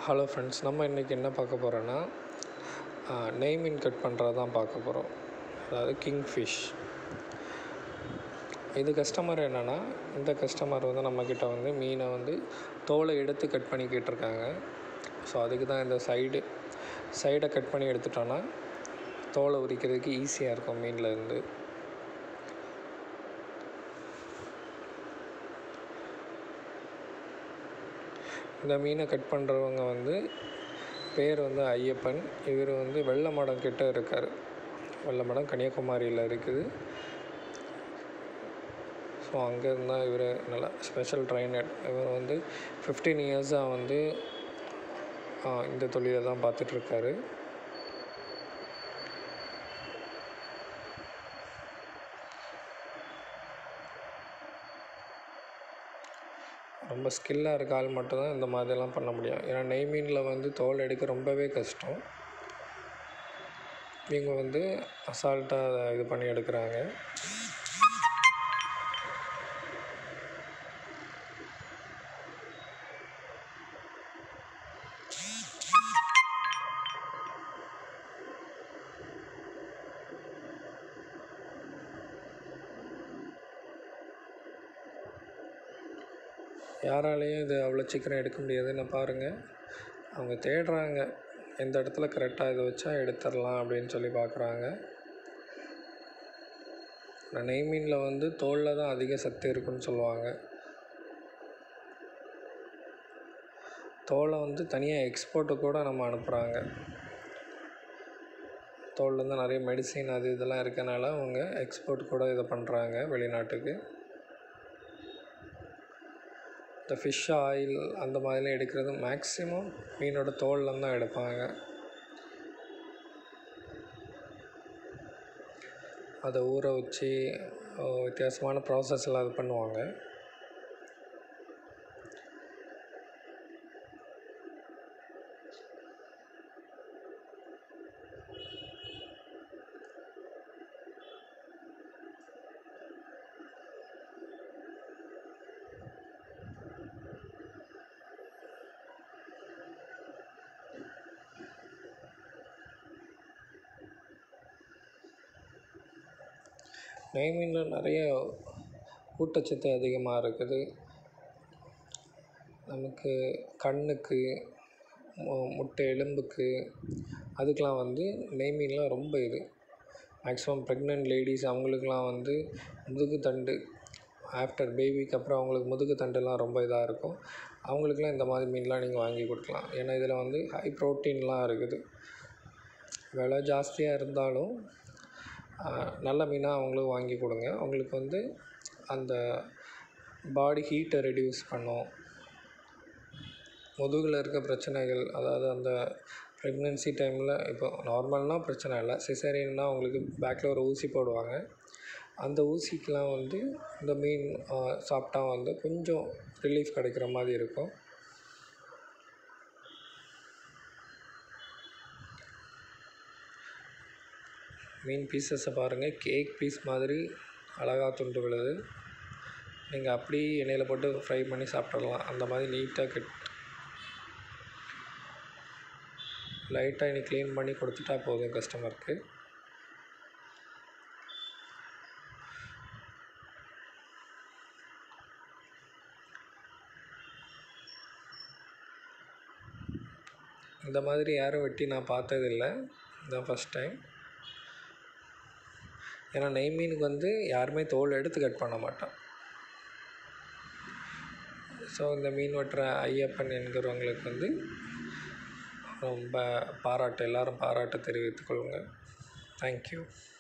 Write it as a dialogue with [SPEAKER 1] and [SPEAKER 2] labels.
[SPEAKER 1] hello friends நம்ம இன்றைக்கி என்ன பார்க்க போகிறோன்னா நெய் மீன் கட் பண்ணுறது தான் பார்க்க போகிறோம் அதாவது கிங் ஃபிஷ் இது கஸ்டமர் என்னென்னா இந்த கஸ்டமர் வந்து நம்மக்கிட்ட வந்து மீனை வந்து தோலை எடுத்து கட் பண்ணி கேட்டிருக்காங்க ஸோ அதுக்கு தான் இந்த சைடு சைடை கட் பண்ணி எடுத்துட்டோன்னா தோலை உரிக்கிறதுக்கு ஈஸியாக இருக்கும் மீனில் இருந்து இந்த மீனை கட் பண்ணுறவங்க வந்து பேர் வந்து ஐயப்பன் இவர் வந்து வெள்ளமடம் கிட்ட இருக்கார் வெள்ளமடம் கன்னியாகுமரியில் இருக்குது ஸோ அங்கேருந்து தான் இவர் நல்லா ஸ்பெஷல் ட்ரைனர் இவர் வந்து ஃபிஃப்டீன் இயர்ஸாக வந்து இந்த தொழிலை தான் பார்த்துட்ருக்காரு ரொம்ப ஸ்கில்லாக இருக்க ஆள் மட்டும்தான் இந்த மாதிரிலாம் பண்ண முடியும் ஏன்னா நெய் மீனில் வந்து தோல் எடுக்க ரொம்பவே கஷ்டம் இவங்க வந்து அசால்ட்டாக அதை இது பண்ணி எடுக்கிறாங்க யாராலையும் இது அவ்வளோ சீக்கிரம் எடுக்க முடியாதுன்னு பாருங்கள் அவங்க தேடுறாங்க எந்த இடத்துல கரெக்டாக இதை வச்சா எடுத்துடலாம் அப்படின்னு சொல்லி பார்க்குறாங்க நெய் மீனில் வந்து தோலில் தான் அதிக சத்து இருக்குன்னு சொல்லுவாங்க தோலை வந்து தனியாக எக்ஸ்போர்ட்டு கூட நம்ம அனுப்புகிறாங்க தோல்லேருந்து நிறைய மெடிசின் அது இதெல்லாம் இருக்கனால அவங்க எக்ஸ்போர்ட் கூட இதை பண்ணுறாங்க வெளிநாட்டுக்கு இந்த ஃபிஷ் ஆயில் அந்த மாதிரிலாம் எடுக்கிறது மேக்ஸிமம் மீனோட தோல்லேருந்து தான் எடுப்பாங்க அதை ஊற வச்சு வித்தியாசமான ப்ராசஸில் அது பண்ணுவாங்க நெய் மீனில் நிறைய ஊட்டச்சத்து அதிகமாக இருக்குது நமக்கு கண்ணுக்கு முட்டை எலும்புக்கு அதுக்கெலாம் வந்து நெய் மீன்லாம் ரொம்ப இது மேக்ஸிமம் ப்ரெக்னென்ட் லேடிஸ் அவங்களுக்குலாம் வந்து முதுகு தண்டு ஆஃப்டர் பேபிக்கு அப்புறம் அவங்களுக்கு முதுகு தண்டுலாம் ரொம்ப இதாக இருக்கும் அவங்களுக்குலாம் இந்த மாதிரி மீன்லாம் நீங்கள் வாங்கி கொடுக்கலாம் ஏன்னா இதில் வந்து ஹை ப்ரோட்டீன்லாம் இருக்குது விலை ஜாஸ்தியாக இருந்தாலும் நல்ல மீனாக அவங்களுக்கு வாங்கி கொடுங்க அவங்களுக்கு வந்து அந்த பாடி ஹீட்டை ரெடியூஸ் பண்ணும் முதுகில் இருக்க பிரச்சனைகள் அதாவது அந்த ப்ரெக்னென்சி டைமில் இப்போ நார்மல்னால் பிரச்சனை இல்லை சிசேரியன்னா அவங்களுக்கு பேக்கில் ஒரு ஊசி போடுவாங்க அந்த ஊசிக்கெலாம் வந்து இந்த மீன் சாப்பிட்டா வந்து கொஞ்சம் ரிலீஃப் கிடைக்கிற மாதிரி இருக்கும் மீன் பீசஸை பாருங்கள் கேக் பீஸ் மாதிரி அழகாக துண்டு விழுது நீங்கள் அப்படி எண்ணெயில் போட்டு ஃப்ரை பண்ணி சாப்பிட்றலாம் அந்த மாதிரி நீட்டாக கட் லைட்டாக இனி க்ளீன் பண்ணி கொடுத்துட்டா போதும் கஸ்டமருக்கு இந்த மாதிரி யாரும் வெட்டி நான் பார்த்ததில்ல இதுதான் ஃபஸ்ட் டைம் ஏன்னா நெய் மீனுக்கு வந்து யாருமே தோல் எடுத்து கட் பண்ண மாட்டோம் ஸோ இந்த மீன் வெட்டுற ஐயப்பன் என்கிறவங்களுக்கு வந்து ரொம்ப பாராட்டு எல்லோரும் பாராட்டு தெரிவித்துக் கொள்ளுங்கள் தேங்க்யூ